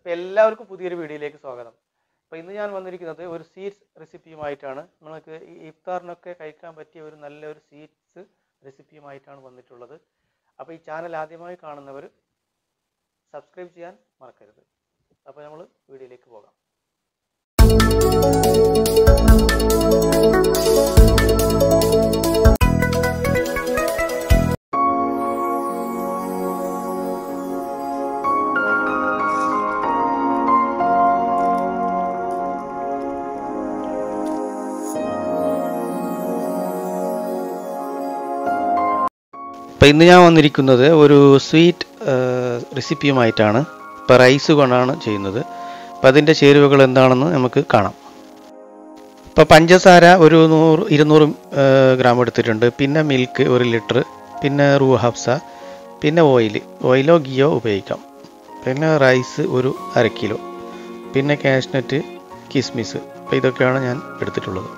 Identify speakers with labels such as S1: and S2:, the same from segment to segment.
S1: അപ്പോൾ എല്ലാവർക്കും പുതിയൊരു വീഡിയോയിലേക്ക് സ്വാഗതം അപ്പോൾ ഇന്ന് ഞാൻ വന്നിരിക്കുന്നത് ഒരു സ്വീറ്റ്സ് റെസിപ്പിയുമായിട്ടാണ് നിങ്ങൾക്ക് ഈ ഇഫ്താറിനൊക്കെ കഴിക്കാൻ പറ്റിയ ഒരു നല്ലൊരു സ്വീറ്റ്സ് റെസിപ്പിയുമായിട്ടാണ് വന്നിട്ടുള്ളത് അപ്പോൾ ഈ ചാനൽ ആദ്യമായി കാണുന്നവർ സബ്സ്ക്രൈബ് ചെയ്യാൻ മറക്കരുത് അപ്പോൾ നമ്മൾ വീഡിയോയിലേക്ക് പോകാം അപ്പോൾ ഇന്ന് ഞാൻ വന്നിരിക്കുന്നത് ഒരു സ്വീറ്റ് റെസിപ്പിയുമായിട്ടാണ് ഇപ്പോൾ റൈസ് കൊണ്ടാണ് ചെയ്യുന്നത് അപ്പോൾ അതിൻ്റെ ചേരുവകൾ എന്താണെന്ന് നമുക്ക് കാണാം ഇപ്പോൾ പഞ്ചസാര ഒരു നൂറ് ഇരുന്നൂറ് ഗ്രാം എടുത്തിട്ടുണ്ട് പിന്നെ മിൽക്ക് ഒരു ലിറ്റർ പിന്നെ റൂ ഹബ്സ പിന്നെ ഓയിൽ ഓയിലോ ഗിയോ ഉപയോഗിക്കാം പിന്നെ റൈസ് ഒരു അര കിലോ പിന്നെ കാഷ്നട്ട് കിസ്മിസ് അപ്പോൾ ഇതൊക്കെയാണ് ഞാൻ എടുത്തിട്ടുള്ളത്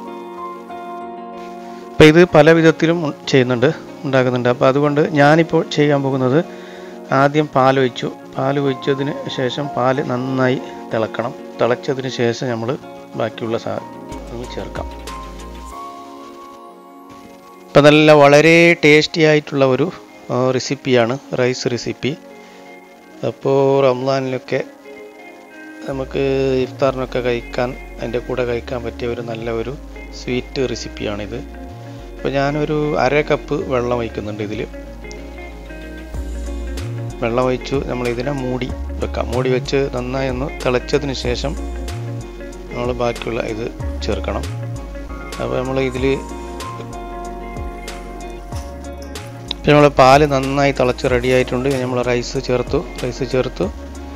S1: അപ്പോൾ ഇത് പല വിധത്തിലും ഉ- ചെയ്യുന്നുണ്ട് ഉണ്ടാക്കുന്നുണ്ട് അപ്പോൾ അതുകൊണ്ട് ഞാനിപ്പോൾ ചെയ്യാൻ പോകുന്നത് ആദ്യം പാൽ ഒഴിച്ചു പാൽ ഒഴിച്ചതിന് ശേഷം പാൽ നന്നായി തിളക്കണം തിളച്ചതിന് ശേഷം നമ്മൾ ബാക്കിയുള്ള സാധനങ്ങൾ ചേർക്കാം ഇപ്പം നല്ല വളരെ ടേസ്റ്റി ആയിട്ടുള്ള ഒരു ആ, റെസിപ്പിയാണ് റൈസ് റെസിപ്പി അപ്പോൾ റംസാനിലൊക്കെ നമുക്ക് ഇഫ്താറിനൊക്കെ കഴിക്കാൻ അതിൻ്റെ കൂടെ കഴിക്കാൻ പറ്റിയ ഒരു നല്ല ഒരു സ്വീറ്റ് റെസിപ്പിയാണിത് അപ്പോൾ ഞാനൊരു അര കപ്പ് വെള്ളം ഒഴിക്കുന്നുണ്ട് ഇതിൽ വെള്ളം ഒഴിച്ചു നമ്മൾ ഇതിനെ മൂടി വെക്കാം മൂടി വെച്ച് നന്നായി ഒന്ന് തിളച്ചതിന് ശേഷം നമ്മൾ ബാക്കിയുള്ള ഇത് ചേർക്കണം അപ്പോൾ നമ്മൾ ഇതിൽ നമ്മൾ പാല് നന്നായി തിളച്ച് റെഡി ആയിട്ടുണ്ട് നമ്മൾ റൈസ് ചേർത്തു റൈസ് ചേർത്തു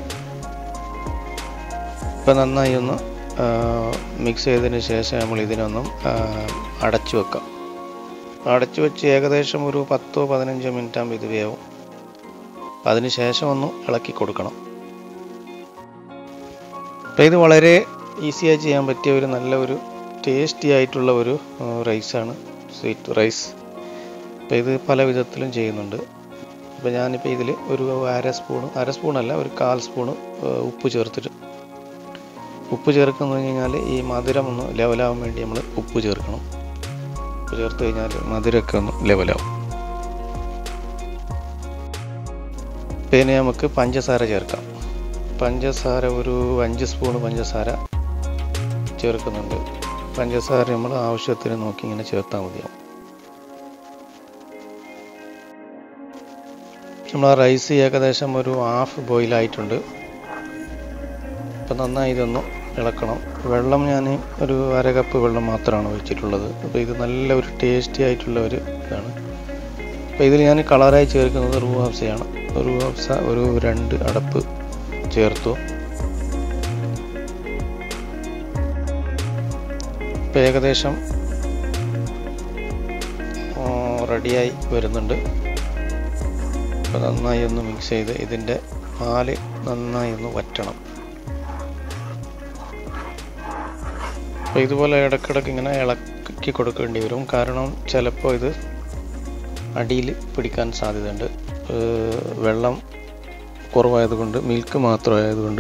S1: ഇപ്പം നന്നായി ഒന്ന് മിക്സ് ചെയ്തതിന് ശേഷം നമ്മൾ ഇതിനൊന്നും ആ, അടച്ചു വെക്കാം അടച്ചു വെച്ച് ഏകദേശം ഒരു പത്തോ പതിനഞ്ചോ മിനിറ്റ് ആകുമ്പോൾ ഇത് വേവും അപ്പം അതിന് ശേഷം ഒന്ന് ഇളക്കി കൊടുക്കണം അപ്പം ഇത് വളരെ ഈസിയായി ചെയ്യാൻ പറ്റിയ ഒരു നല്ല ഒരു ടേസ്റ്റി ആയിട്ടുള്ള ഒരു റൈസാണ് സ്വീറ്റ് റൈസ് അപ്പോൾ ഇത് പല വിധത്തിലും ചെയ്യുന്നുണ്ട് അപ്പോൾ ഞാനിപ്പോൾ ഇതിൽ ഒരു അര സ്പൂണ് അര സ്പൂണല്ല ഒരു കാൽ സ്പൂണ് ഉപ്പ് ചേർത്തിട്ട് ഉപ്പ് ചേർക്കുന്നു കഴിഞ്ഞാൽ ഈ മധുരം ഒന്ന് ലെവലാവാൻ വേണ്ടി നമ്മൾ ഉപ്പ് ചേർക്കണം ഉപ്പ് ചേർത്ത് കഴിഞ്ഞാൽ മധുരമൊക്കെ ഒന്ന് ലെവലാവും പിന്നെ നമുക്ക് പഞ്ചസാര ചേർക്കാം പഞ്ചസാര ഒരു അഞ്ച് സ്പൂണ് പഞ്ചസാര ചേർക്കുന്നുണ്ട് പഞ്ചസാര നമ്മൾ ആവശ്യത്തിന് നോക്കി ഇങ്ങനെ ചേർത്താൽ മതിയാവും നമ്മൾ ആ റൈസ് ഏകദേശം ഒരു ഹാഫ് ബോയിലായിട്ടുണ്ട് അപ്പം നന്നായി ഇതൊന്ന് ഇളക്കണം വെള്ളം ഞാൻ ഒരു അര കപ്പ് വെള്ളം മാത്രമാണ് ഒഴിച്ചിട്ടുള്ളത് അപ്പോൾ ഇത് നല്ല ഒരു ടേസ്റ്റി ആയിട്ടുള്ള ഒരു ഇതാണ് അപ്പോൾ ഇതിൽ ഞാൻ കളറായി ചേർക്കുന്നത് റൂ ഹബ്സയാണ് റൂ ഹബ്സ ഒരു രണ്ട് അടപ്പ് ചേർത്തു ഇപ്പോൾ ഏകദേശം റെഡിയായി വരുന്നുണ്ട് അപ്പോൾ നന്നായി ഒന്ന് മിക്സ് ചെയ്ത് ഇതിൻ്റെ പാല് നന്നായി ഒന്ന് വറ്റണം അപ്പോൾ ഇതുപോലെ ഇടയ്ക്കിടയ്ക്ക് ഇങ്ങനെ ഇളക്കി കൊടുക്കേണ്ടി വരും കാരണം ചിലപ്പോൾ ഇത് അടിയിൽ പിടിക്കാൻ സാധ്യതയുണ്ട് ഏർ വെള്ളം കുറവായതുകൊണ്ട് മിൽക്ക് മാത്രമായതുകൊണ്ട്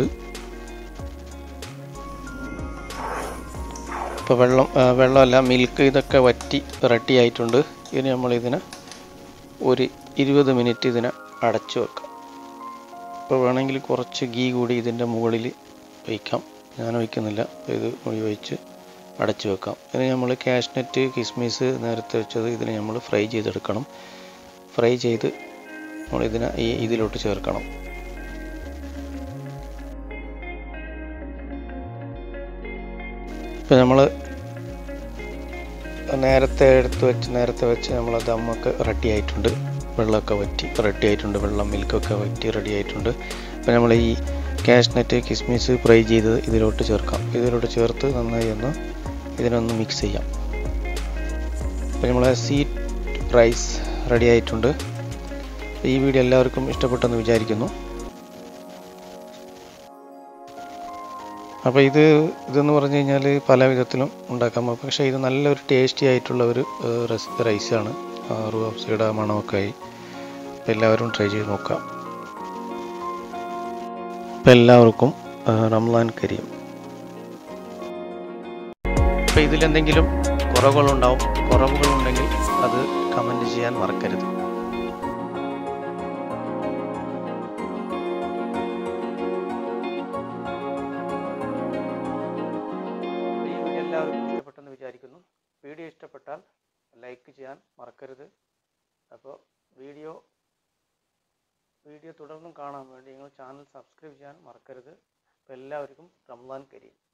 S1: ഇപ്പോൾ വെള്ളം ആ, വെള്ളമല്ല മിൽക്ക് ഇതൊക്കെ വറ്റി റെഡി ആയിട്ടുണ്ട് ഇനി നമ്മൾ ഇതിനെ ഒരു ഇരുപത് മിനിറ്റ് ഇതിനെ അടച്ചു വെക്കാം ഇപ്പോൾ വേണമെങ്കിൽ കുറച്ച് ഗീ കൂടി ഇതിൻ്റെ മുകളിൽ ഒഴിക്കാം ഞാൻ ഒഴിക്കുന്നില്ല ഇത് മുടി ഒഴിച്ച് അടച്ചു വെക്കാം ഇനി നമ്മൾ കാഷ്നറ്റ് കിസ്മിസ് നേരത്തെ വെച്ചത് ഇതിന് നമ്മൾ ഫ്രൈ ചെയ്തെടുക്കണം ഫ്രൈ ചെയ്ത് നമ്മൾ ഇതിനെ ഈ ഇതിലോട്ട് ചേർക്കണം ഇപ്പം നമ്മൾ നേരത്തെ എടുത്ത് വെച്ച് നേരത്തെ വെച്ച് നമ്മൾ ദമ്മൊക്കെ റെഡി ആയിട്ടുണ്ട് വെള്ളമൊക്കെ വറ്റി റെഡി ആയിട്ടുണ്ട് വെള്ളം മിൽക്കൊക്കെ വറ്റി റെഡി ആയിട്ടുണ്ട് അപ്പം നമ്മൾ ഈ കാഷ്നറ്റ് കിസ്മിസ് ഫ്രൈ ചെയ്തത് ഇതിലോട്ട് ചേർക്കാം ഇതിലോട്ട് ചേർത്ത് നന്നായി ഒന്ന് ഇതിനൊന്ന് മിക്സ് ചെയ്യാം അപ്പം നമ്മളെ സീറ്റ് റൈസ് റെഡി ആയിട്ടുണ്ട് ഈ വീഡിയോ എല്ലാവർക്കും ഇഷ്ടപ്പെട്ടെന്ന് വിചാരിക്കുന്നു അപ്പോൾ ഇത് ഇതെന്ന് പറഞ്ഞു കഴിഞ്ഞാൽ പല വിധത്തിലും ഉണ്ടാക്കാം പക്ഷേ ഇത് നല്ലൊരു ടേസ്റ്റി ആയിട്ടുള്ള ഒരു റൈസാണ് റൂഹബ്സയുടെ മണമൊക്കെ ആയി അപ്പോൾ എല്ലാവരും ട്രൈ ചെയ്ത് നോക്കാം അപ്പോൾ എല്ലാവർക്കും ആ, റംലാൻ കരീം അപ്പോൾ ഇതിലെന്തെങ്കിലും കുറവുകളുണ്ടാവും കുറവുകളുണ്ടെങ്കിൽ അത് കമൻറ്റ് ചെയ്യാൻ മറക്കരുത് ഈ വീഡിയോ എല്ലാവർക്കും ഇഷ്ടപ്പെട്ടെന്ന് വിചാരിക്കുന്നു വീഡിയോ ഇഷ്ടപ്പെട്ടാൽ ലൈക്ക് ചെയ്യാൻ മറക്കരുത് അപ്പോൾ വീഡിയോ വീഡിയോ തുടർന്നും കാണാൻ വേണ്ടി നിങ്ങൾ ചാനൽ സബ്സ്ക്രൈബ് ചെയ്യാൻ മറക്കരുത് അപ്പോൾ എല്ലാവർക്കും റംലാൻ കരീം